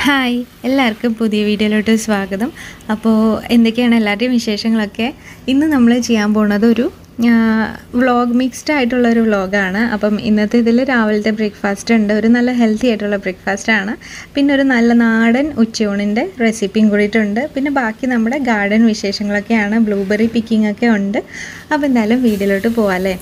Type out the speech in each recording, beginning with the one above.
hi എല്ലാവർക്കും പുതിയ വീഡിയോയിലോട്ട് സ്വാഗതം അപ്പോൾ എന്തൊക്കെയാണ് എല്ലാവരുടെയും വിശേഷങ്ങളൊക്കെ ഇന്ന് നമ്മൾ ചെയ്യാൻ പോകുന്നത് ഒരു വ്ളോഗ് മിക്സ്ഡ് ആയിട്ടുള്ള ഒരു വ്ളോഗാണ് അപ്പം ഇന്നത്തെ ഇതിൽ രാവിലത്തെ ബ്രേക്ക്ഫാസ്റ്റ് ഉണ്ട് ഒരു നല്ല ഹെൽത്തി ആയിട്ടുള്ള ബ്രേക്ക്ഫാസ്റ്റ് ആണ് പിന്നെ ഒരു നല്ല നാടൻ ഉച്ചയൂണിൻ്റെ റെസിപ്പിയും കൂടിയിട്ടുണ്ട് പിന്നെ ബാക്കി നമ്മുടെ ഗാർഡൻ വിശേഷങ്ങളൊക്കെയാണ് ബ്ലൂബെറി പിക്കിംഗ് ഒക്കെ ഉണ്ട് അപ്പോൾ എന്തായാലും വീഡിയോയിലോട്ട് പോവാം അല്ലേ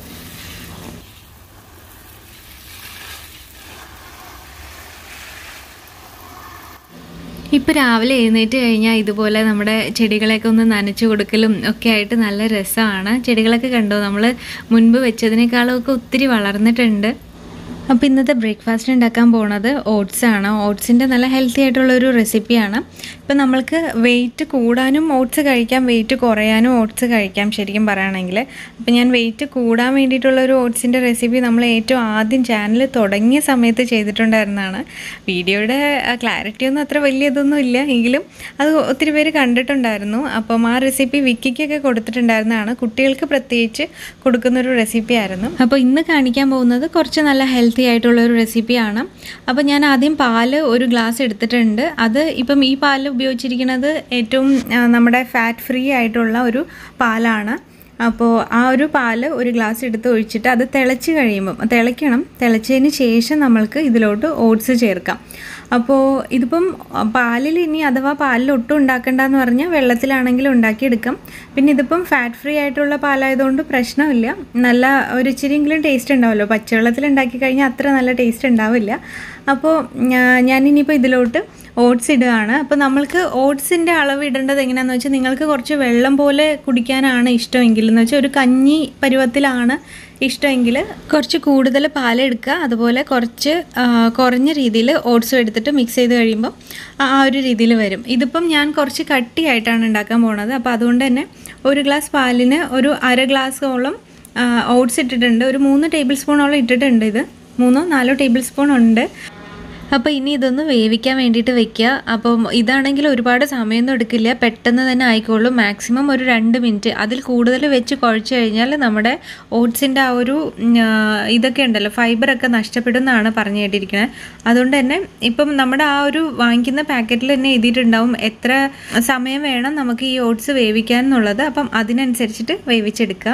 ഇപ്പോൾ രാവിലെ എഴുന്നേറ്റ് കഴിഞ്ഞാൽ ഇതുപോലെ നമ്മുടെ ചെടികളെയൊക്കെ ഒന്ന് നനച്ചു കൊടുക്കലും ഒക്കെ ആയിട്ട് നല്ല രസമാണ് ചെടികളൊക്കെ കണ്ടോ നമ്മൾ മുൻപ് വെച്ചതിനേക്കാളും ഒക്കെ ഒത്തിരി വളർന്നിട്ടുണ്ട് അപ്പോൾ ഇന്നത്തെ ബ്രേക്ക്ഫാസ്റ്റ് ഉണ്ടാക്കാൻ പോണത് ഓട്സ് ആണ് ഓട്സിൻ്റെ നല്ല ഹെൽത്തി ആയിട്ടുള്ള ഒരു റെസിപ്പിയാണ് ഇപ്പം നമ്മൾക്ക് വെയിറ്റ് കൂടാനും ഓട്സ് കഴിക്കാം വെയിറ്റ് കുറയാനും ഓട്സ് കഴിക്കാം ശരിക്കും പറയുകയാണെങ്കിൽ അപ്പോൾ ഞാൻ വെയിറ്റ് കൂടാൻ വേണ്ടിയിട്ടുള്ള ഒരു ഓട്സിൻ്റെ റെസിപ്പി നമ്മൾ ഏറ്റവും ആദ്യം ചാനൽ തുടങ്ങിയ സമയത്ത് ചെയ്തിട്ടുണ്ടായിരുന്നതാണ് വീഡിയോയുടെ ക്ലാരിറ്റി ഒന്നും അത്ര വലിയ ഇതൊന്നും ഇല്ല എങ്കിലും അത് ഒത്തിരി പേര് കണ്ടിട്ടുണ്ടായിരുന്നു അപ്പം ആ റെസിപ്പി വിക്കിക്കൊക്കെ കൊടുത്തിട്ടുണ്ടായിരുന്നതാണ് കുട്ടികൾക്ക് പ്രത്യേകിച്ച് കൊടുക്കുന്നൊരു റെസിപ്പി ആയിരുന്നു അപ്പോൾ ഇന്ന് കാണിക്കാൻ പോകുന്നത് കുറച്ച് നല്ല ഹെൽത്തി ആയിട്ടുള്ള ഒരു റെസിപ്പിയാണ് അപ്പോൾ ഞാൻ ആദ്യം പാല് ഒരു ഗ്ലാസ് എടുത്തിട്ടുണ്ട് അത് ഇപ്പം ഈ പാല് ഉപയോഗിച്ചിരിക്കുന്നത് ഏറ്റവും ആ, നമ്മുടെ ഫാറ്റ് ഫ്രീ ആയിട്ടുള്ള ഒരു പാലാണ് അപ്പോൾ ആ ഒരു പാല് ഒരു ഗ്ലാസ് എടുത്ത് ഒഴിച്ചിട്ട് അത് തിളച്ച് കഴിയുമ്പം തിളയ്ക്കണം തിളച്ചതിന് ശേഷം നമ്മൾക്ക് ഇതിലോട്ട് ഓട്സ് ചേർക്കാം അപ്പോൾ ഇതിപ്പം പാലിൽ ഇനി അഥവാ പാലിൽ ഒട്ടും ഉണ്ടാക്കണ്ടെന്ന് പറഞ്ഞാൽ വെള്ളത്തിലാണെങ്കിലും ഉണ്ടാക്കിയെടുക്കാം പിന്നെ ഇതിപ്പം ഫാറ്റ് ഫ്രീ ആയിട്ടുള്ള പാലായതുകൊണ്ട് പ്രശ്നമില്ല നല്ല ഒരു ഇച്ചിരിയെങ്കിലും ടേസ്റ്റ് ഉണ്ടാവുമല്ലോ പച്ചവെള്ളത്തിൽ ഉണ്ടാക്കി കഴിഞ്ഞാൽ അത്ര നല്ല ടേസ്റ്റ് ഉണ്ടാവില്ല അപ്പോൾ ഞാ- ഞാനിനിയിപ്പോൾ ഇതിലോട്ട് ഓട്സ് ഇടുകയാണ് അപ്പോൾ നമ്മൾക്ക് ഓട്സിൻ്റെ അളവ് ഇടേണ്ടത് എങ്ങനെയാണെന്ന് വെച്ചാൽ നിങ്ങൾക്ക് കുറച്ച് വെള്ളം പോലെ കുടിക്കാനാണ് ഇഷ്ടമെങ്കിൽ എന്ന് വെച്ചാൽ ഒരു കഞ്ഞി പരുവത്തിലാണ് ഇഷ്ടമെങ്കിൽ കുറച്ച് കൂടുതൽ പാലെടുക്കുക അതുപോലെ കുറച്ച് ആ, കുറഞ്ഞ രീതിയിൽ ഓട്സും എടുത്തിട്ട് മിക്സ് ചെയ്ത് കഴിയുമ്പോൾ ആ ആ ഒരു രീതിയിൽ വരും ഇതിപ്പം ഞാൻ കുറച്ച് കട്ടിയായിട്ടാണ് ഉണ്ടാക്കാൻ പോണത് അപ്പോൾ അതുകൊണ്ട് തന്നെ ഒരു ഗ്ലാസ് പാലിന് ഒരു അര ഗ്ലാസോളം ഓട്സ് ഇട്ടിട്ടുണ്ട് ഒരു മൂന്ന് ടേബിൾ സ്പൂണോളം ഇട്ടിട്ടുണ്ട് ഇത് മൂന്നോ നാലോ ടേബിൾ സ്പൂൺ ഉണ്ട് അപ്പോൾ ഇനി ഇതൊന്ന് വേവിക്കാൻ വേണ്ടിയിട്ട് വെക്കുക അപ്പം ഇതാണെങ്കിൽ ഒരുപാട് സമയമൊന്നും എടുക്കില്ല പെട്ടെന്ന് തന്നെ ആയിക്കോളും മാക്സിമം ഒരു രണ്ട് മിനിറ്റ് അതിൽ കൂടുതൽ വെച്ച് കുഴച്ച് കഴിഞ്ഞാൽ നമ്മുടെ ഓട്സിൻ്റെ ആ ഒരു ഉം, ആ, ഇതൊക്കെ ഉണ്ടല്ലോ ഫൈബറൊക്കെ നഷ്ടപ്പെടും എന്നാണ് പറഞ്ഞു കേട്ടിരിക്കുന്നത് അതുകൊണ്ട് തന്നെ ഇപ്പം നമ്മുടെ ആ ഒരു വാങ്ങിക്കുന്ന പാക്കറ്റിൽ തന്നെ എഴുതിയിട്ടുണ്ടാവും എത്ര സമയം വേണം നമുക്ക് ഈ ഓട്സ് വേവിക്കാൻ എന്നുള്ളത് അപ്പം അതിനനുസരിച്ചിട്ട് വേവിച്ചെടുക്കുക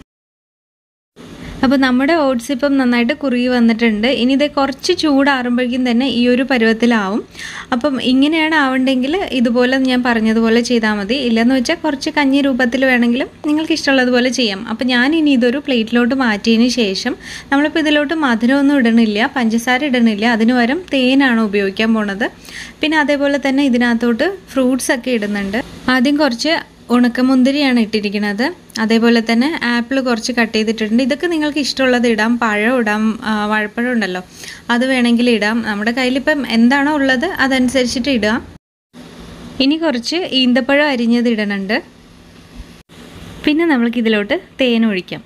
അപ്പോൾ നമ്മുടെ ഓട്സ് ഇപ്പം നന്നായിട്ട് കുറുകി വന്നിട്ടുണ്ട് ഇനി ഇത് കുറച്ച് ചൂടാറുമ്പോഴേക്കും തന്നെ ഈ ഒരു പരുവത്തിലാവും അപ്പം ഇങ്ങനെയാണ് ആവണ്ടെങ്കിൽ ഇതുപോലെ ഞാൻ പറഞ്ഞതുപോലെ ചെയ്താൽ മതി ഇല്ലെന്ന് വെച്ചാൽ കുറച്ച് കഞ്ഞി രൂപത്തിൽ വേണമെങ്കിലും നിങ്ങൾക്ക് ഇഷ്ടമുള്ളതുപോലെ ചെയ്യാം അപ്പം ഞാൻ ഇനി ഇതൊരു പ്ലേറ്റിലോട്ട് മാറ്റിയതിന് ശേഷം നമ്മളിപ്പോൾ ഇതിലോട്ട് മധുരമൊന്നും ഇടണില്ല പഞ്ചസാര ഇടണില്ല അതിന് പകരം തേനാണ് ഉപയോഗിക്കാൻ പോണത് പിന്നെ അതേപോലെ തന്നെ ഇതിനകത്തോട്ട് ഫ്രൂട്ട്സ് ഒക്കെ ഇടുന്നുണ്ട് ആദ്യം കുറച്ച് ഉണക്കമുന്തിരിയാണ് ഇട്ടിരിക്കുന്നത് അതേപോലെ തന്നെ ആപ്പിൾ കുറച്ച് കട്ട് ചെയ്തിട്ടുണ്ട് ഇതൊക്കെ നിങ്ങൾക്ക് ഇഷ്ടമുള്ളത് ഇടാം പഴം ഇടാം ആ, വാഴപ്പഴം ഉണ്ടല്ലോ അത് വേണമെങ്കിൽ ഇടാം നമ്മുടെ കയ്യിലിപ്പം എന്താണോ ഉള്ളത് അതനുസരിച്ചിട്ട് ഇടാം ഇനി കുറച്ച് ഈന്തപ്പഴം അരിഞ്ഞത് ഇടണുണ്ട് പിന്നെ നമ്മൾക്ക് ഇതിലോട്ട് തേൻ ഒഴിക്കാം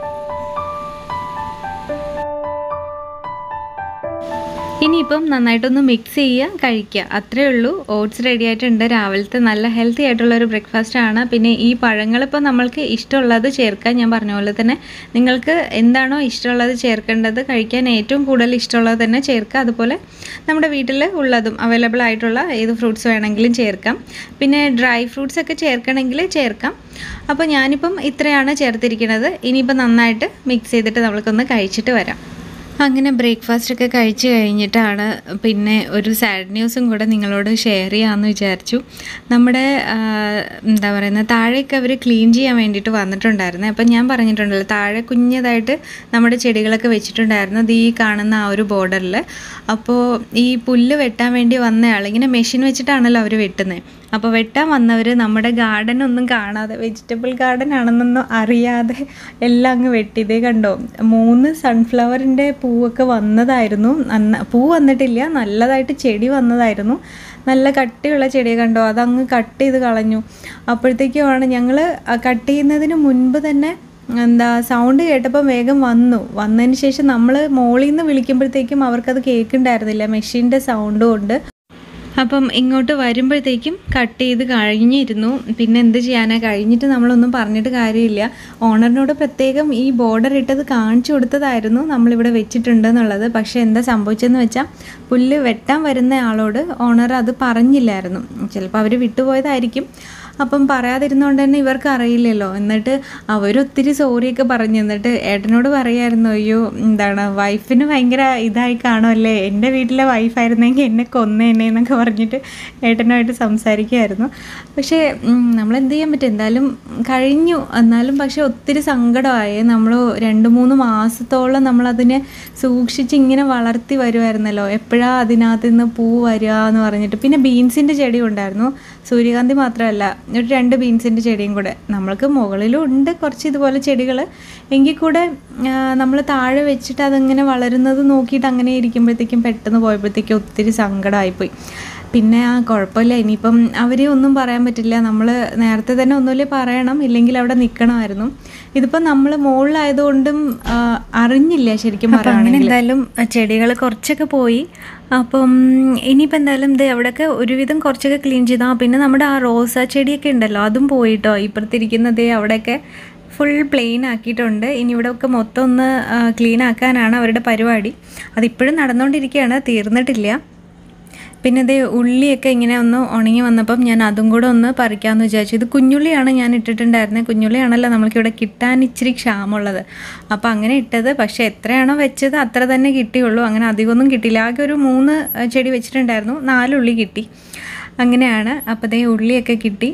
ഇനിയിപ്പം നന്നായിട്ടൊന്ന് മിക്സ് ചെയ്യുക കഴിക്കുക അത്രേ ഉള്ളൂ ഓട്സ് റെഡി ആയിട്ടുണ്ട് രാവിലത്തെ നല്ല ഹെൽത്തി ആയിട്ടുള്ള ഒരു ബ്രേക്ക്ഫാസ്റ്റ് ആണ് പിന്നെ ഈ പഴങ്ങളിപ്പോൾ നമ്മൾക്ക് ഇഷ്ടമുള്ളത് ചേർക്കാൻ ഞാൻ പറഞ്ഞ പോലെ തന്നെ നിങ്ങൾക്ക് എന്താണോ ഇഷ്ടമുള്ളത് ചേർക്കേണ്ടത് കഴിക്കാൻ ഏറ്റവും കൂടുതൽ ഇഷ്ടമുള്ളത് തന്നെ ചേർക്കുക അതുപോലെ നമ്മുടെ വീട്ടിൽ ഉള്ളതും അവൈലബിൾ ആയിട്ടുള്ള ഏത് ഫ്രൂട്ട്സ് വേണമെങ്കിലും ചേർക്കാം പിന്നെ ഡ്രൈ ഫ്രൂട്ട്സ് ഒക്കെ ചേർക്കണമെങ്കിൽ ചേർക്കാം അപ്പോൾ ഞാനിപ്പം ഇത്രയാണ് ചേർത്തിരിക്കുന്നത് ഇനിയിപ്പോൾ നന്നായിട്ട് മിക്സ് ചെയ്തിട്ട് നമ്മൾക്കൊന്ന് കഴിച്ചിട്ട് വരാം അങ്ങനെ ബ്രേക്ക്ഫാസ്റ്റ് ഒക്കെ കഴിച്ച് കഴിഞ്ഞിട്ടാണ് പിന്നെ ഒരു സാഡ് ന്യൂസും കൂടെ നിങ്ങളോട് ഷെയർ ചെയ്യാമെന്ന് വിചാരിച്ചു നമ്മുടെ ആ, എന്താ പറയുന്നത് താഴേക്ക് അവർ ക്ലീൻ ചെയ്യാൻ വേണ്ടിയിട്ട് വന്നിട്ടുണ്ടായിരുന്നു അപ്പം ഞാൻ പറഞ്ഞിട്ടുണ്ടല്ലോ താഴെ കുഞ്ഞതായിട്ട് നമ്മുടെ ചെടികളൊക്കെ വെച്ചിട്ടുണ്ടായിരുന്നു അത് ഈ കാണുന്ന ആ ഒരു ബോർഡറിൽ അപ്പോൾ ഈ പുല്ല് വെട്ടാൻ വേണ്ടി വന്നയാൾ ഇങ്ങനെ മെഷീൻ വെച്ചിട്ടാണല്ലോ അവർ വെട്ടുന്നത് അപ്പോൾ വെട്ടാൻ വന്നവർ നമ്മുടെ ഗാർഡൻ ഒന്നും കാണാതെ വെജിറ്റബിൾ ഗാർഡൻ ആണെന്നൊന്നും അറിയാതെ എല്ലാം അങ്ങ് വെട്ടി ഇതേ കണ്ടോ മൂന്ന് സൺഫ്ലവറിൻ്റെ പൂവൊക്കെ വന്നതായിരുന്നു നന്ന പൂ വന്നിട്ടില്ല നല്ലതായിട്ട് ചെടി വന്നതായിരുന്നു നല്ല കട്ടിയുള്ള ചെടി കണ്ടോ അതങ്ങ് കട്ട് ചെയ്ത് കളഞ്ഞു അപ്പോഴത്തേക്കുമാണ് ഞങ്ങൾ കട്ട് ചെയ്യുന്നതിന് മുൻപ് തന്നെ എന്താ സൗണ്ട് കേട്ടപ്പോൾ വേഗം വന്നു വന്നതിന് ശേഷം നമ്മൾ മോളിൽ നിന്ന് വിളിക്കുമ്പോഴത്തേക്കും അവർക്കത് കേൾക്കുന്നുണ്ടായിരുന്നില്ല മെഷീൻ്റെ സൗണ്ട് കൊണ്ട് അപ്പം ഇങ്ങോട്ട് വരുമ്പോഴത്തേക്കും കട്ട് ചെയ്ത് കഴിഞ്ഞിരുന്നു പിന്നെ എന്ത് ചെയ്യാനാ കഴിഞ്ഞിട്ട് നമ്മളൊന്നും പറഞ്ഞിട്ട് കാര്യമില്ല ഓണറിനോട് പ്രത്യേകം ഈ ബോർഡർ ഇട്ടത് കാണിച്ചു കൊടുത്തതായിരുന്നു നമ്മളിവിടെ വെച്ചിട്ടുണ്ട് എന്നുള്ളത് പക്ഷേ എന്താ സംഭവിച്ചതെന്ന് വെച്ചാൽ പുല്ല് വെട്ടാൻ വരുന്ന ആളോട് ഓണർ അത് പറഞ്ഞില്ലായിരുന്നു ചിലപ്പോൾ അവർ വിട്ടുപോയതായിരിക്കും അപ്പം പറയാതിരുന്നോണ്ട് തന്നെ ഇവർക്ക് അറിയില്ലല്ലോ എന്നിട്ട് അവരൊത്തിരി സോറിയൊക്കെ പറഞ്ഞു എന്നിട്ട് ഏട്ടനോട് പറയായിരുന്നു അയ്യോ എന്താണ് വൈഫിന് ഭയങ്കര ഇതായി കാണുമല്ലേ എൻ്റെ വീട്ടിലെ വൈഫായിരുന്നെങ്കിൽ എന്നെ കൊന്നേനെ എന്നൊക്കെ പറഞ്ഞിട്ട് ഏട്ടനുമായിട്ട് സംസാരിക്കുമായിരുന്നു പക്ഷേ ഉം, നമ്മൾ എന്ത് ചെയ്യാൻ പറ്റും എന്തായാലും കഴിഞ്ഞു എന്നാലും പക്ഷേ ഒത്തിരി സങ്കടമായി നമ്മൾ രണ്ട് മൂന്ന് മാസത്തോളം നമ്മളതിനെ സൂക്ഷിച്ച് ഇങ്ങനെ വളർത്തി വരുമായിരുന്നല്ലോ എപ്പോഴാണ് അതിനകത്ത് നിന്ന് പൂ വരിക എന്ന് പറഞ്ഞിട്ട് പിന്നെ ബീൻസിൻ്റെ ചെടി ഉണ്ടായിരുന്നു സൂര്യകാന്തി മാത്രമല്ല ഒരു രണ്ട് ബീൻസിൻ്റെ ചെടിയും കൂടെ നമ്മൾക്ക് മുകളിലും ഉണ്ട് കുറച്ച് ഇതുപോലെ ചെടികൾ എങ്കിൽ കൂടെ നമ്മൾ താഴെ വെച്ചിട്ട് അതിങ്ങനെ വളരുന്നത് നോക്കിയിട്ട് അങ്ങനെ ഇരിക്കുമ്പോഴത്തേക്കും പെട്ടെന്ന് പോയപ്പോഴത്തേക്കും ഒത്തിരി സങ്കടമായിപ്പോയി പിന്നെ ആ കുഴപ്പമില്ല ഇനിയിപ്പം അവരെ ഒന്നും പറയാൻ പറ്റില്ല നമ്മൾ നേരത്തെ തന്നെ ഒന്നുമില്ലേ പറയണം ഇല്ലെങ്കിൽ അവിടെ നിൽക്കണമായിരുന്നു ഇതിപ്പം നമ്മൾ മുകളിലായതുകൊണ്ടും ആ, അറിഞ്ഞില്ല ശരിക്കും പറയുകയാണെങ്കിൽ എന്തായാലും ചെടികൾ കുറച്ചൊക്കെ പോയി അപ്പം ഇനിയിപ്പോൾ എന്തായാലും ഇത് അവിടെയൊക്കെ ഒരുവിധം കുറച്ചൊക്കെ ക്ലീൻ ചെയ്താൽ പിന്നെ നമ്മുടെ ആ റോസ ചെടിയൊക്കെ ഉണ്ടല്ലോ അതും പോയിട്ടോ ഇപ്പുറത്തിരിക്കുന്നതേ അവിടെയൊക്കെ ഫുൾ പ്ലെയിൻ ആക്കിയിട്ടുണ്ട് ഇനി ഇവിടെ ഒക്കെ മൊത്തം ഒന്ന് ക്ലീൻ ആക്കാനാണ് അവരുടെ പരിപാടി അതിപ്പോഴും നടന്നുകൊണ്ടിരിക്കുകയാണ് തീർന്നിട്ടില്ല പിന്നെ ഇതേ ഉള്ളിയൊക്കെ ഇങ്ങനെ ഒന്ന് ഉണങ്ങി വന്നപ്പം ഞാൻ അതും കൂടെ ഒന്ന് പറിക്കാമെന്ന് വിചാരിച്ചു ഇത് കുഞ്ഞുള്ളിയാണ് ഞാൻ ഇട്ടിട്ടുണ്ടായിരുന്നത് കുഞ്ഞുള്ളിയാണല്ലോ നമ്മൾക്കിവിടെ കിട്ടാൻ ഇച്ചിരി ക്ഷാമമുള്ളത് അപ്പോൾ അങ്ങനെ ഇട്ടത് പക്ഷേ എത്രയാണോ വെച്ചത് അത്ര തന്നെ കിട്ടിയുള്ളൂ അങ്ങനെ അധികമൊന്നും കിട്ടിയില്ല ആകെ ഒരു മൂന്ന് ഏഹ്, ചെടി വെച്ചിട്ടുണ്ടായിരുന്നു നാലുള്ളി കിട്ടി അങ്ങനെയാണ് അപ്പോൾ ദേ ഉള്ളിയൊക്കെ കിട്ടി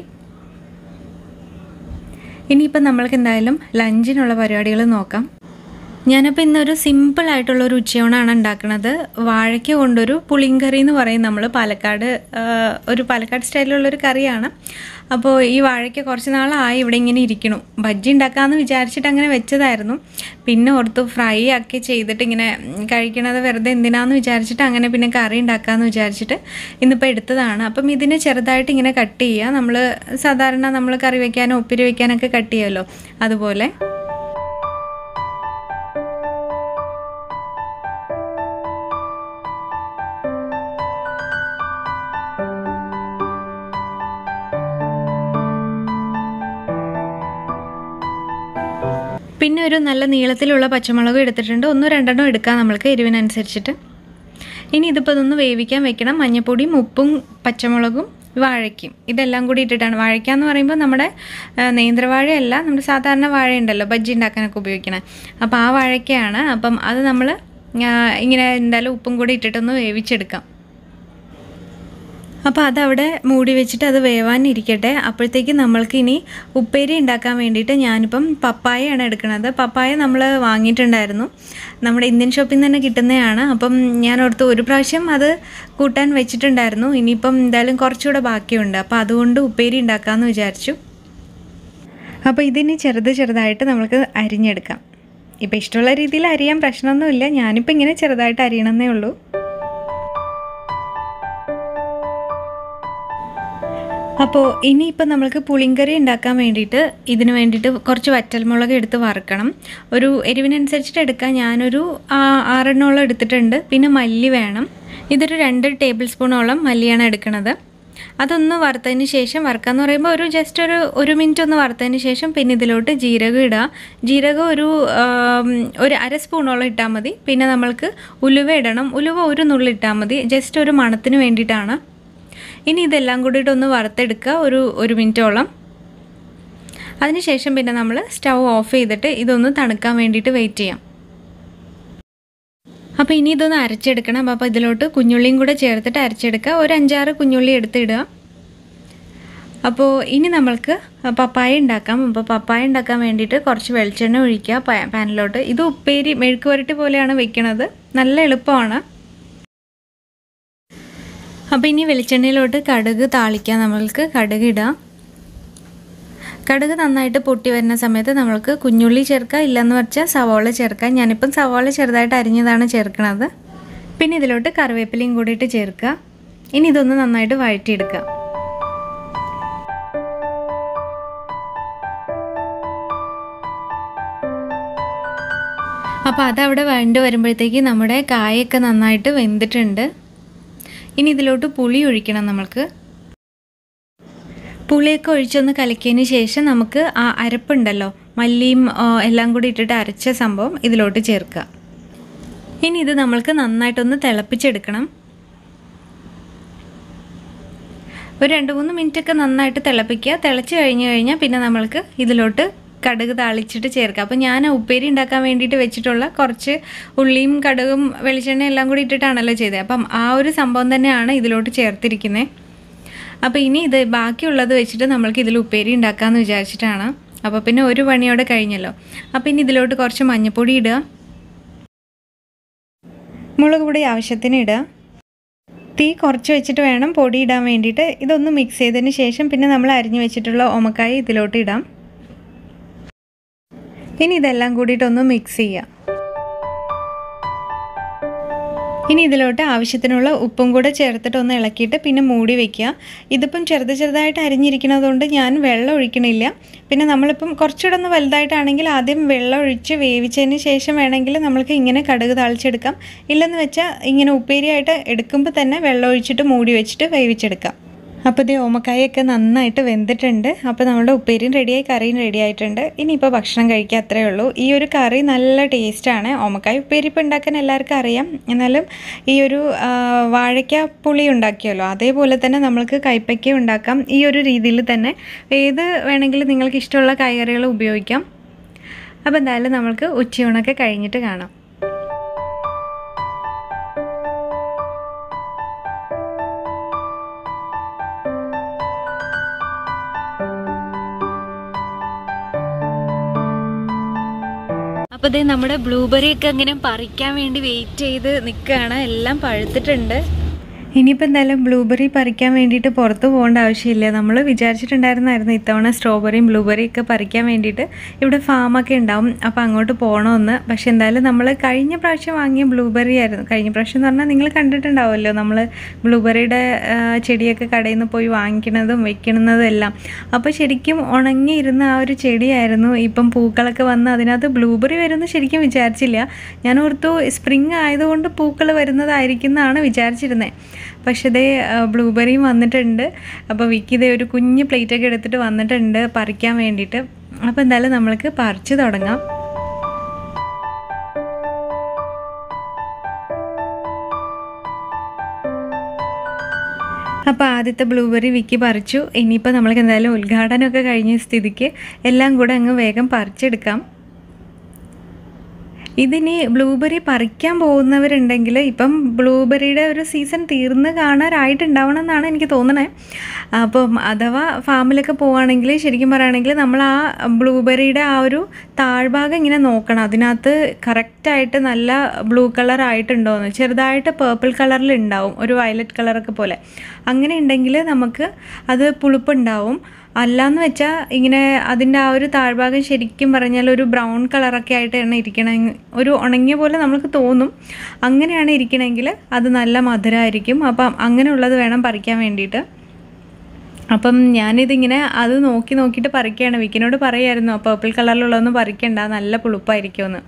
ഇനിയിപ്പം നമ്മൾക്ക് എന്തായാലും ലഞ്ചിനുള്ള പരിപാടികൾ നോക്കാം ഞാനപ്പോൾ ഇന്നൊരു സിമ്പിൾ ആയിട്ടുള്ള ഒരു ഉച്ചയൂണാണ് ഉണ്ടാക്കുന്നത് വാഴയ്ക്ക കൊണ്ടൊരു പുളിങ്കറി എന്ന് പറയും നമ്മൾ പാലക്കാട് ആ, ഒരു പാലക്കാട് സ്റ്റൈലിലുള്ളൊരു കറിയാണ് അപ്പോൾ ഈ വാഴയ്ക്ക കുറച്ച് നാളായി ഇവിടെ ഇങ്ങനെ ഇരിക്കണു ബജ്ജി ഉണ്ടാക്കാമെന്ന് വിചാരിച്ചിട്ട് അങ്ങനെ വെച്ചതായിരുന്നു പിന്നെ ഓർത്തു ഫ്രൈ ആക്കി ചെയ്തിട്ട് ഇങ്ങനെ ഉം, കഴിക്കണത് വെറുതെ എന്തിനാന്ന് വിചാരിച്ചിട്ട് അങ്ങനെ പിന്നെ കറി ഉണ്ടാക്കാമെന്ന് വിചാരിച്ചിട്ട് ഇന്നിപ്പോൾ എടുത്തതാണ് അപ്പം ഇതിനെ ചെറുതായിട്ട് ഇങ്ങനെ കട്ട് ചെയ്യുക നമ്മൾ സാധാരണ നമ്മൾ കറി വയ്ക്കാനോ ഉപ്പിരി വയ്ക്കാനൊക്കെ കട്ട് ചെയ്യുമല്ലോ അതുപോലെ പിന്നെ ഒരു നല്ല നീളത്തിലുള്ള പച്ചമുളക് എടുത്തിട്ടുണ്ട് ഒന്നോ രണ്ടെണ്ണോ എടുക്കാം നമ്മൾക്ക് എരിവിനനുസരിച്ചിട്ട് ഇനി ഇതിപ്പോൾ ഇതൊന്ന് വേവിക്കാൻ വെക്കണം മഞ്ഞപ്പൊടിയും ഉപ്പും പച്ചമുളകും വാഴയ്ക്കും ഇതെല്ലാം കൂടി ഇട്ടിട്ടാണ് വാഴയ്ക്ക എന്ന് പറയുമ്പോൾ നമ്മുടെ ആ, നേന്ത്രവാഴയല്ല നമ്മുടെ സാധാരണ വാഴ ഉണ്ടല്ലോ ബജ്ജി ഉണ്ടാക്കാനൊക്കെ ഉപയോഗിക്കണേ അപ്പോൾ ആ വാഴയ്ക്കയാണ് അപ്പം അത് നമ്മൾ ഇങ്ങനെ എന്തായാലും ഉപ്പും കൂടി ഇട്ടിട്ടൊന്ന് വേവിച്ചെടുക്കാം അപ്പോൾ അതവിടെ മൂടി വെച്ചിട്ട് അത് വേവാനിരിക്കട്ടെ അപ്പോഴത്തേക്ക് നമ്മൾക്ക് ഇനി ഉപ്പേരി ഉണ്ടാക്കാൻ വേണ്ടിയിട്ട് ഞാനിപ്പം പപ്പായയാണ് എടുക്കുന്നത് പപ്പായ നമ്മൾ വാങ്ങിയിട്ടുണ്ടായിരുന്നു നമ്മുടെ ഇന്ത്യൻ ഷോപ്പിൽ നിന്ന് തന്നെ കിട്ടുന്നതാണ് അപ്പം ഞാൻ ഓർത്ത് ഒരു പ്രാവശ്യം അത് കൂട്ടാൻ വെച്ചിട്ടുണ്ടായിരുന്നു ഇനിയിപ്പം എന്തായാലും കുറച്ചുകൂടെ ബാക്കിയുണ്ട് അപ്പോൾ അതുകൊണ്ട് ഉപ്പേരി ഉണ്ടാക്കാമെന്ന് വിചാരിച്ചു അപ്പോൾ ഇതിനി ചെറുത് ചെറുതായിട്ട് നമുക്ക് അരിഞ്ഞെടുക്കാം ഇപ്പോൾ ഇഷ്ടമുള്ള രീതിയിൽ അരിയാൻ പ്രശ്നമൊന്നുമില്ല ഞാനിപ്പോൾ ഇങ്ങനെ ചെറുതായിട്ട് അരിയണമെന്നേ ഉള്ളൂ അപ്പോൾ ഇനിയിപ്പോൾ നമ്മൾക്ക് പുളിങ്കറി ഉണ്ടാക്കാൻ വേണ്ടിയിട്ട് ഇതിന് വേണ്ടിയിട്ട് കുറച്ച് വറ്റൽമുളക് എടുത്ത് വറുക്കണം ഒരു എരിവിനനുസരിച്ചിട്ട് എടുക്കാൻ ഞാനൊരു ആ, ആറെണ്ണോളം എടുത്തിട്ടുണ്ട് പിന്നെ മല്ലി വേണം ഇതൊരു രണ്ട് ടേബിൾ സ്പൂണോളം മല്ലിയാണ് എടുക്കുന്നത് അതൊന്ന് വറുത്തതിന് ശേഷം വറുക്കാന്ന് പറയുമ്പോൾ ഒരു ജസ്റ്റ് ഒരു ഒരു മിനിറ്റ് ഒന്ന് വറുത്തതിന് ശേഷം പിന്നെ ഇതിലോട്ട് ജീരകം ഇടുക ജീരകം ഒരു ആം, ഒരു അര സ്പൂണോളം ഇട്ടാൽ മതി പിന്നെ നമ്മൾക്ക് ഉലുവ ഇടണം ഉലുവ ഒരു നുള്ളി ഇട്ടാൽ മതി ജസ്റ്റ് ഒരു മണത്തിന് വേണ്ടിയിട്ടാണ് ഇനി ഇതെല്ലാം കൂടിയിട്ട് ഒന്ന് വറുത്തെടുക്കുക ഒരു ഒരു മിനിറ്റോളം അതിനുശേഷം പിന്നെ നമ്മൾ സ്റ്റൗ ഓഫ് ചെയ്തിട്ട് ഇതൊന്ന് തണുക്കാൻ വേണ്ടിയിട്ട് വെയിറ്റ് ചെയ്യാം അപ്പോൾ ഇനി ഇതൊന്ന് അരച്ചെടുക്കണം അപ്പോൾ ഇതിലോട്ട് കുഞ്ഞുള്ളിയും കൂടെ ചേർത്തിട്ട് അരച്ചെടുക്കുക ഒരു അഞ്ചാറ് കുഞ്ഞുള്ളി എടുത്തിടുക അപ്പോൾ ഇനി നമ്മൾക്ക് പപ്പായ ഉണ്ടാക്കാം അപ്പോൾ പപ്പായ ഉണ്ടാക്കാൻ വേണ്ടിയിട്ട് കുറച്ച് വെളിച്ചെണ്ണ ഒഴിക്കുക പാ- പാനിലോട്ട് ഇത് ഉപ്പേരി മെഴുക്ക് വരട്ടി പോലെയാണ് വെക്കണത് നല്ല എളുപ്പമാണ് അപ്പോൾ ഇനി വെളിച്ചെണ്ണയിലോട്ട് കടുക് താളിക്കാം നമ്മൾക്ക് കടുക് ഇടാം കടുക് നന്നായിട്ട് പൊട്ടി വരുന്ന സമയത്ത് നമ്മൾക്ക് കുഞ്ഞുള്ളി ചേർക്കാം ഇല്ലെന്ന് വെച്ചാൽ സവാള ചേർക്കാം ഞാനിപ്പം സവാള ചെറുതായിട്ട് അരിഞ്ഞതാണ് ചേർക്കണത് പിന്നെ ഇതിലോട്ട് കറിവേപ്പിലയും കൂടിയിട്ട് ചേർക്കുക ഇനി ഇതൊന്ന് നന്നായിട്ട് വഴറ്റിയെടുക്കുക അപ്പോൾ അതവിടെ വഴണ്ട് വരുമ്പോഴത്തേക്ക് നമ്മുടെ കായൊക്കെ നന്നായിട്ട് വെന്തിട്ടുണ്ട് ഇനി ഇതിലോട്ട് പുളി ഒഴിക്കണം നമ്മൾക്ക് പുളിയൊക്കെ ഒഴിച്ചൊന്ന് കലക്കിയതിന് ശേഷം നമുക്ക് ആ അരപ്പുണ്ടല്ലോ മല്ലിയും ആ, എല്ലാം കൂടി ഇട്ടിട്ട് അരച്ച സംഭവം ഇതിലോട്ട് ചേർക്കുക ഇനി ഇത് നമ്മൾക്ക് നന്നായിട്ടൊന്ന് തിളപ്പിച്ചെടുക്കണം ഒരു രണ്ട് മൂന്ന് മിനിറ്റ് ഒക്കെ നന്നായിട്ട് തിളപ്പിക്കുക തിളച്ച് കഴിഞ്ഞ് കഴിഞ്ഞാൽ പിന്നെ നമ്മൾക്ക് ഇതിലോട്ട് കടുക് താളിച്ചിട്ട് ചേർക്കുക അപ്പോൾ ഞാൻ ഉപ്പേരി ഉണ്ടാക്കാൻ വേണ്ടിയിട്ട് വെച്ചിട്ടുള്ള കുറച്ച് ഉള്ളിയും കടുകും വെളിച്ചെണ്ണ എല്ലാം കൂടി ഇട്ടിട്ടാണല്ലോ ചെയ്തത് അപ്പം ആ ഒരു സംഭവം തന്നെയാണ് ഇതിലോട്ട് ചേർത്തിരിക്കുന്നത് അപ്പോൾ ഇനി ഇത് ബാക്കിയുള്ളത് വെച്ചിട്ട് നമ്മൾക്ക് ഇതിൽ ഉപ്പേരി ഉണ്ടാക്കാമെന്ന് വിചാരിച്ചിട്ടാണ് അപ്പോൾ പിന്നെ ഒരു പണിയോടെ കഴിഞ്ഞല്ലോ അപ്പോൾ ഇനി ഇതിലോട്ട് കുറച്ച് മഞ്ഞൾപ്പൊടി ഇടുക മുളക് പൊടി ആവശ്യത്തിന് ഇടുക തീ കുറച്ച് വെച്ചിട്ട് വേണം പൊടി ഇടാൻ വേണ്ടിയിട്ട് ഇതൊന്ന് മിക്സ് ചെയ്തതിന് ശേഷം പിന്നെ നമ്മൾ അരിഞ്ഞു വെച്ചിട്ടുള്ള ഓമക്കായ ഇതിലോട്ട് ഇടാം ഇനി ഇതെല്ലാം കൂടിയിട്ടൊന്ന് മിക്സ് ചെയ്യാം ഇനി ഇതിലോട്ട് ആവശ്യത്തിനുള്ള ഉപ്പും കൂടെ ചേർത്തിട്ട് ഒന്ന് ഇളക്കിയിട്ട് പിന്നെ മൂടി വെക്കുക ഇതിപ്പം ചെറുത് ചെറുതായിട്ട് അരിഞ്ഞിരിക്കുന്നതുകൊണ്ട് ഞാൻ വെള്ളം ഒഴിക്കണില്ല പിന്നെ നമ്മളിപ്പം കുറച്ചുകൂടെ ഒന്ന് വലുതായിട്ടാണെങ്കിൽ ആദ്യം വെള്ളം ഒഴിച്ച് വേവിച്ചതിന് ശേഷം വേണമെങ്കിൽ നമ്മൾക്ക് ഇങ്ങനെ കടുക് താളിച്ചെടുക്കാം ഇല്ലെന്ന് വെച്ചാൽ ഇങ്ങനെ ഉപ്പേരിയായിട്ട് എടുക്കുമ്പോൾ തന്നെ വെള്ളം ഒഴിച്ചിട്ട് മൂടി വെച്ചിട്ട് വേവിച്ചെടുക്കാം അപ്പോൾ ഇത് ഓമക്കായൊക്കെ നന്നായിട്ട് വെന്തിട്ടുണ്ട് അപ്പോൾ നമ്മുടെ ഉപ്പേരിയും റെഡിയായി കറിയും റെഡി ആയിട്ടുണ്ട് ഇനിയിപ്പോൾ ഭക്ഷണം കഴിക്കുക അത്രയേ ഉള്ളൂ ഈ ഒരു കറി നല്ല ടേസ്റ്റാണ് ഓമക്കായ ഉപ്പേരി ഇപ്പോൾ ഉണ്ടാക്കാൻ എല്ലാവർക്കും അറിയാം എന്നാലും ഈ ഒരു ആ, വാഴയ്ക്ക പുളി ഉണ്ടാക്കിയല്ലോ അതേപോലെ തന്നെ നമ്മൾക്ക് കൈപ്പയ്ക്ക ഉണ്ടാക്കാം ഈ ഒരു രീതിയിൽ തന്നെ ഏത് വേണമെങ്കിലും നിങ്ങൾക്ക് ഇഷ്ടമുള്ള കായ്കറികൾ ഉപയോഗിക്കാം അപ്പോൾ എന്തായാലും നമ്മൾക്ക് ഉച്ചയൂണൊക്കെ കഴിഞ്ഞിട്ട് കാണാം അപ്പോൾ ദേ നമ്മുടെ ബ്ലൂബെറി ഒക്കെ ഇങ്ങനെ പറിക്കാൻ വേണ്ടി വെയിറ്റ് ചെയ്ത് നിൽക്കുകയാണ് എല്ലാം പഴുത്തിട്ടുണ്ട് ഇനിയിപ്പോൾ എന്തായാലും ബ്ലൂബെറി പറിക്കാൻ വേണ്ടിയിട്ട് പുറത്ത് പോകേണ്ട ആവശ്യമില്ല നമ്മൾ വിചാരിച്ചിട്ടുണ്ടായിരുന്നായിരുന്നു ഇത്തവണ സ്ട്രോബെറിയും ബ്ലൂബെറിയും ഒക്കെ പറിക്കാൻ വേണ്ടിയിട്ട് ഇവിടെ ഫാമൊക്കെ ഉണ്ടാവും അപ്പോൾ അങ്ങോട്ട് പോകണമെന്ന് പക്ഷെ എന്തായാലും നമ്മൾ കഴിഞ്ഞ പ്രാവശ്യം വാങ്ങിയ ബ്ലൂബെറി ആയിരുന്നു കഴിഞ്ഞ പ്രാവശ്യം എന്ന് പറഞ്ഞാൽ നിങ്ങൾ കണ്ടിട്ടുണ്ടാവുമല്ലോ നമ്മൾ ബ്ലൂബെറിയുടെ ആ, ചെടിയൊക്കെ കടയിൽ നിന്ന് പോയി വാങ്ങിക്കുന്നതും വെക്കുന്നതും എല്ലാം അപ്പോൾ ശരിക്കും ഉണങ്ങിയിരുന്ന ആ ഒരു ചെടിയായിരുന്നു ഇപ്പം പൂക്കളൊക്കെ വന്ന് അതിനകത്ത് ബ്ലൂബെറി വരുമെന്ന് ശരിക്കും വിചാരിച്ചില്ല ഞാൻ ഓർത്തു സ്പ്രിങ് ആയതുകൊണ്ട് പൂക്കൾ വരുന്നതായിരിക്കും എന്നാണ് വിചാരിച്ചിരുന്നത് പക്ഷേ ഇതേ ബ്ലൂബെറിയും വന്നിട്ടുണ്ട് അപ്പോൾ വിക്കി ഇതേ ഒരു കുഞ്ഞ് പ്ലേറ്റൊക്കെ എടുത്തിട്ട് വന്നിട്ടുണ്ട് പറിക്കാൻ വേണ്ടിയിട്ട് അപ്പോൾ എന്തായാലും നമ്മൾക്ക് പറിച്ച് തുടങ്ങാം അപ്പോൾ ആദ്യത്തെ ബ്ലൂബെറി വിക്കി പറിച്ചു ഇനിയിപ്പോൾ നമ്മൾക്ക് എന്തായാലും ഉദ്ഘാടനമൊക്കെ കഴിഞ്ഞ സ്ഥിതിക്ക് എല്ലാം കൂടെ അങ്ങ് വേഗം പറിച്ചെടുക്കാം ഇതിനി ബ്ലൂബെറി പറിക്കാൻ പോകുന്നവരുണ്ടെങ്കിൽ ഇപ്പം ബ്ലൂബെറിയുടെ ഒരു സീസൺ തീർന്ന് കാണാറായിട്ടുണ്ടാവണം എന്നാണ് എനിക്ക് തോന്നണേ അപ്പം അഥവാ ഫാമിലൊക്കെ പോവുകയാണെങ്കിൽ ശരിക്കും പറയുകയാണെങ്കിൽ നമ്മൾ ആ ബ്ലൂബെറിയുടെ ആ ഒരു താഴ്ഭാഗം ഇങ്ങനെ നോക്കണം അതിനകത്ത് കറക്റ്റായിട്ട് നല്ല ബ്ലൂ കളർ ആയിട്ടുണ്ടോയെന്ന് ചെറുതായിട്ട് പേർപ്പിൾ കളറിൽ ഉണ്ടാവും ഒരു വയലറ്റ് കളറൊക്കെ പോലെ അങ്ങനെ ഉണ്ടെങ്കിൽ നമുക്ക് അത് പുളിപ്പുണ്ടാവും അല്ലാന്ന് വെച്ചാൽ ഇങ്ങനെ അതിൻ്റെ ആ ഒരു താഴ്ഭാഗം ശരിക്കും പറഞ്ഞാൽ ഒരു ബ്രൗൺ കളറൊക്കെ ആയിട്ടാണ് ഇരിക്കണ ഒരു ഉണങ്ങിയ പോലെ നമുക്ക് തോന്നും അങ്ങനെയാണ് ഇരിക്കണമെങ്കിൽ അത് നല്ല മധുരമായിരിക്കും അപ്പം അങ്ങനെയുള്ളത് വേണം പറിക്കാൻ വേണ്ടിയിട്ട് അപ്പം ഞാനിതിങ്ങനെ അത് നോക്കി നോക്കിയിട്ട് പറിക്കുകയാണ് വിക്കിനോട് പറയായിരുന്നു പേർപ്പിൾ കളറിലുള്ളതൊന്നും പറിക്കണ്ട നല്ല പുളിപ്പായിരിക്കുമെന്ന്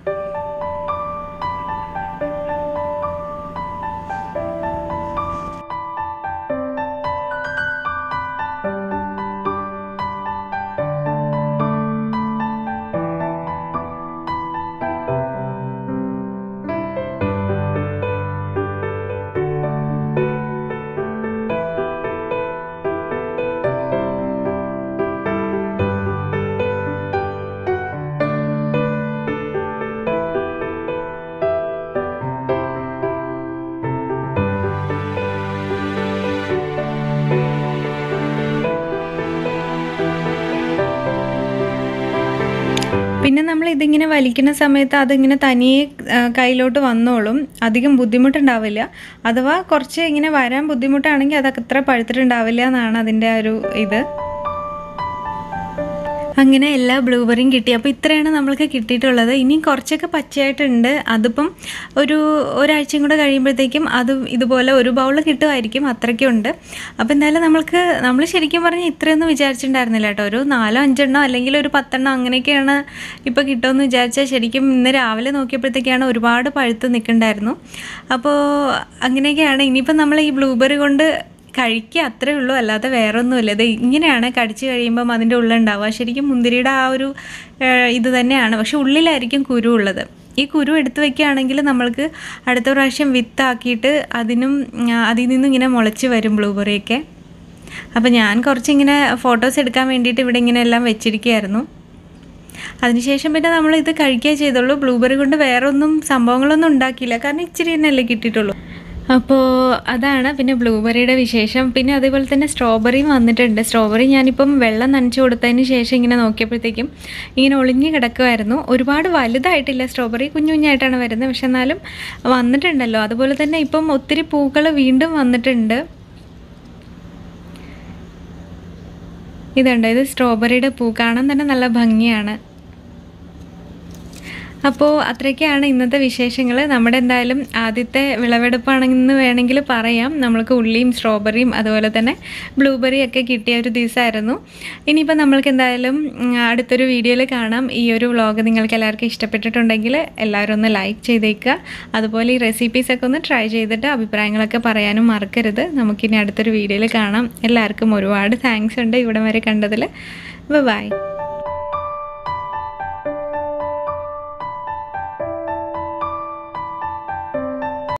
പിന്നെ നമ്മൾ ഇതിങ്ങനെ വലിക്കുന്ന സമയത്ത് അതിങ്ങനെ തനിയെ ആ, കയ്യിലോട്ട് വന്നോളും അധികം ബുദ്ധിമുട്ടുണ്ടാവില്ല അഥവാ കുറച്ച് ഇങ്ങനെ വരാൻ ബുദ്ധിമുട്ടാണെങ്കിൽ അതൊക്കെ അത്ര പഴുത്തിട്ടുണ്ടാവില്ല എന്നാണ് അതിൻ്റെ ആ ഒരു ഇത് അങ്ങനെ എല്ലാ ബ്ലൂബെറിയും കിട്ടി അപ്പോൾ ഇത്രയാണ് നമ്മൾക്ക് കിട്ടിയിട്ടുള്ളത് ഇനിയും കുറച്ചൊക്കെ പച്ചയായിട്ടുണ്ട് അതിപ്പം ഒരു ഒരാഴ്ചയും കൂടെ കഴിയുമ്പോഴത്തേക്കും അത് ഇതുപോലെ ഒരു ബൗൾ കിട്ടുമായിരിക്കും അത്രയ്ക്കുണ്ട് അപ്പോൾ എന്തായാലും നമ്മൾക്ക് നമ്മൾ ശരിക്കും പറഞ്ഞാൽ ഇത്രയൊന്നും വിചാരിച്ചിട്ടുണ്ടായിരുന്നില്ല കേട്ടോ ഒരു നാലോ അഞ്ചെണ്ണോ അല്ലെങ്കിൽ ഒരു പത്തെണ്ണം അങ്ങനെയൊക്കെയാണ് ഇപ്പോൾ കിട്ടുമെന്ന് വിചാരിച്ചാൽ ശരിക്കും ഇന്ന് രാവിലെ നോക്കിയപ്പോഴത്തേക്കാണ് ഒരുപാട് പഴുത്ത് നിൽക്കണ്ടായിരുന്നു അപ്പോൾ അങ്ങനെയൊക്കെയാണ് ഇനിയിപ്പോൾ നമ്മൾ ഈ ബ്ലൂബെറി കൊണ്ട് കഴിക്കുക അത്രേ ഉള്ളൂ അല്ലാതെ വേറെ ഒന്നുമില്ല ഇത് ഇങ്ങനെയാണ് കടിച്ചു കഴിയുമ്പം അതിൻ്റെ ഉള്ളുണ്ടാവുക ശരിക്കും മുന്തിരിയുടെ ആ ഒരു ഏഹ്, ഇത് തന്നെയാണ് പക്ഷെ ഉള്ളിലായിരിക്കും കുരു ഉള്ളത് ഈ കുരു എടുത്തു വെക്കുകയാണെങ്കിൽ നമ്മൾക്ക് അടുത്ത പ്രാവശ്യം വിത്താക്കിയിട്ട് അതിനും ഉം, അതിൽ നിന്നും ഇങ്ങനെ മുളച്ച് വരും ബ്ലൂബെറിയൊക്കെ അപ്പോൾ ഞാൻ കുറച്ചിങ്ങനെ ഫോട്ടോസ് എടുക്കാൻ വേണ്ടിയിട്ട് ഇവിടെ ഇങ്ങനെ എല്ലാം വെച്ചിരിക്കുകയായിരുന്നു അതിനുശേഷം പിന്നെ നമ്മൾ ഇത് കഴിക്കുക ചെയ്തുള്ളൂ ബ്ലൂബെറി കൊണ്ട് വേറെ ഒന്നും സംഭവങ്ങളൊന്നും ഉണ്ടാക്കിയില്ല കാരണം ഇച്ചിരി തന്നെയല്ലേ കിട്ടിയിട്ടുള്ളൂ അപ്പോൾ അതാണ് പിന്നെ ബ്ലൂബെറിയുടെ വിശേഷം പിന്നെ അതേപോലെ തന്നെ സ്ട്രോബെറിയും വന്നിട്ടുണ്ട് സ്ട്രോബെറി ഞാനിപ്പം വെള്ളം നനച്ചു കൊടുത്തതിന് ശേഷം ഇങ്ങനെ നോക്കിയപ്പോഴത്തേക്കും ഇങ്ങനെ ഒളിഞ്ഞ് കിടക്കുമായിരുന്നു ഒരുപാട് വലുതായിട്ടില്ല സ്ട്രോബെറി കുഞ്ഞു കുഞ്ഞായിട്ടാണ് വരുന്നത് പക്ഷെ എന്നാലും വന്നിട്ടുണ്ടല്ലോ അതുപോലെ തന്നെ ഇപ്പം ഒത്തിരി പൂക്കൾ വീണ്ടും വന്നിട്ടുണ്ട് ഇതുണ്ട് ഇത് സ്ട്രോബെറിയുടെ പൂ കാണാൻ തന്നെ നല്ല ഭംഗിയാണ് അപ്പോൾ അത്രയൊക്കെയാണ് ഇന്നത്തെ വിശേഷങ്ങൾ നമ്മുടെ എന്തായാലും ആദ്യത്തെ വിളവെടുപ്പാണെന്ന് വേണമെങ്കിൽ പറയാം നമ്മൾക്ക് ഉള്ളിയും സ്ട്രോബെറിയും അതുപോലെ തന്നെ ബ്ലൂബെറിയും ഒക്കെ കിട്ടിയ ഒരു ദിവസമായിരുന്നു ഇനിയിപ്പോൾ നമ്മൾക്ക് എന്തായാലും ഉം, അടുത്തൊരു വീഡിയോയിൽ കാണാം ഈ ഒരു വ്ളോഗ് നിങ്ങൾക്ക് എല്ലാവർക്കും ഇഷ്ടപ്പെട്ടിട്ടുണ്ടെങ്കിൽ എല്ലാവരും ഒന്ന് ലൈക്ക് ചെയ്തേക്കുക അതുപോലെ ഈ റെസിപ്പീസൊക്കെ ഒന്ന് ട്രൈ ചെയ്തിട്ട് അഭിപ്രായങ്ങളൊക്കെ പറയാനും മറക്കരുത് നമുക്കിനി അടുത്തൊരു വീഡിയോയിൽ കാണാം എല്ലാവർക്കും ഒരുപാട് താങ്ക്സ് ഉണ്ട് ഇവിടം വരെ കണ്ടതിൽ ബൈ